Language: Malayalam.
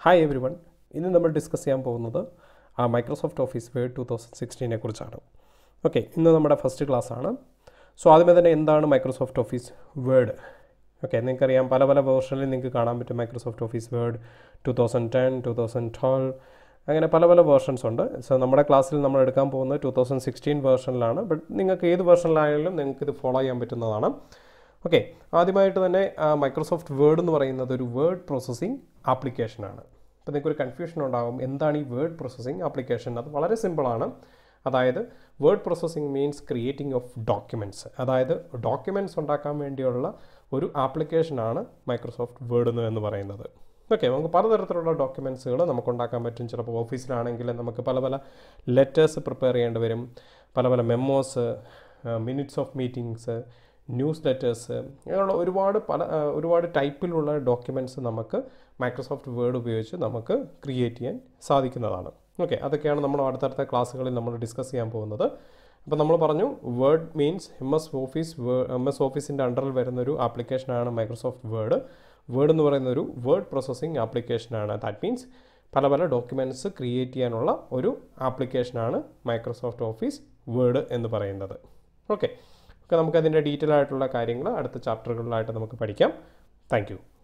ഹായ് എവരി വൺ ഇന്ന് നമ്മൾ ഡിസ്കസ് ചെയ്യാൻ പോകുന്നത് ആ Microsoft Office Word two thousand സിക്സ്റ്റീനെ കുറിച്ചാണ് ഓക്കെ ഇന്ന് നമ്മുടെ ഫസ്റ്റ് ക്ലാസ് ആണ് സോ ആദ്യമേ തന്നെ എന്താണ് മൈക്രോസോഫ്റ്റ് ഓഫീസ് വേർഡ് ഓക്കെ നിങ്ങൾക്കറിയാം പല പല വേർഷനിൽ നിങ്ങൾക്ക് കാണാൻ പറ്റും Microsoft Office Word two thousand ten two thousand twelve അങ്ങനെ പല പല വേർഷൻസ് ഉണ്ട് സോ നമ്മുടെ ക്ലാസ്സിൽ നമ്മൾ എടുക്കാൻ പോകുന്നത് ടു തൗസൻഡ് സിക്സ്റ്റീൻ വേർഷനിലാണ് ബട്ട് നിങ്ങൾക്ക് ഏത് വേർഷനിലായാലും നിങ്ങൾക്ക് ഇത് ഫോളോ ചെയ്യാൻ പറ്റുന്നതാണ് ഓക്കെ ആദ്യമായിട്ട് തന്നെ മൈക്രോസോഫ്റ്റ് വേർഡ് എന്ന് പറയുന്നത് ഒരു വേർഡ് പ്രോസസ്സിംഗ് ആപ്ലിക്കേഷനാണ് അപ്പോൾ നിങ്ങൾക്ക് ഒരു കൺഫ്യൂഷൻ ഉണ്ടാകും എന്താണ് ഈ വേർഡ് പ്രോസസ്സിംഗ് ആപ്ലിക്കേഷൻ അത് വളരെ സിമ്പിളാണ് അതായത് word processing means creating of documents അതായത് ഡോക്യുമെൻറ്റ്സ് ഉണ്ടാക്കാൻ വേണ്ടിയുള്ള ഒരു ആപ്ലിക്കേഷനാണ് മൈക്രോസോഫ്റ്റ് വേർഡ് എന്ന് പറയുന്നത് ഓക്കെ നമുക്ക് പലതരത്തിലുള്ള ഡോക്യുമെൻറ്റ്സുകൾ നമുക്ക് ഉണ്ടാക്കാൻ പറ്റും ചിലപ്പോൾ ഓഫീസിലാണെങ്കിൽ നമുക്ക് പല പല ലെറ്റേഴ്സ് പ്രിപ്പയർ ചെയ്യേണ്ടി വരും പല പല memos minutes of meetings news letters അങ്ങനെയുള്ള ഒരുപാട് പല ആ, ഒരുപാട് ടൈപ്പിലുള്ള ഡോക്യുമെൻറ്റ്സ് നമുക്ക് മൈക്രോസോഫ്റ്റ് വേർഡ് ഉപയോഗിച്ച് നമുക്ക് ക്രിയേറ്റ് ചെയ്യാൻ സാധിക്കുന്നതാണ് ഓക്കെ അതൊക്കെയാണ് നമ്മൾ അടുത്തടുത്ത ക്ലാസ്സുകളിൽ നമ്മൾ ഡിസ്കസ് ചെയ്യാൻ പോകുന്നത് അപ്പോൾ നമ്മൾ പറഞ്ഞു Word means M S Office M S ഓഫീസിൻ്റെ അണ്ടറിൽ വരുന്ന ഒരു ആപ്ലിക്കേഷനാണ് മൈക്രോസോഫ്റ്റ് വേർഡ് വേർഡ് എന്ന് പറയുന്ന ഒരു വേർഡ് പ്രോസസ്സിംഗ് ആപ്ലിക്കേഷനാണ് ദാറ്റ് മീൻസ് പല പല ഡോക്യുമെൻറ്റ്സ് ക്രിയേറ്റ് ചെയ്യാനുള്ള ഒരു ആപ്ലിക്കേഷനാണ് മൈക്രോസോഫ്റ്റ് ഓഫീസ് വേർഡ് എന്ന് പറയുന്നത് ഓക്കെ ഒക്കെ നമുക്കതിൻ്റെ ഡീറ്റെയിൽ ആയിട്ടുള്ള കാര്യങ്ങൾ അടുത്ത ചാപ്റ്ററുകളിലായിട്ട് നമുക്ക് പഠിക്കാം താങ്ക്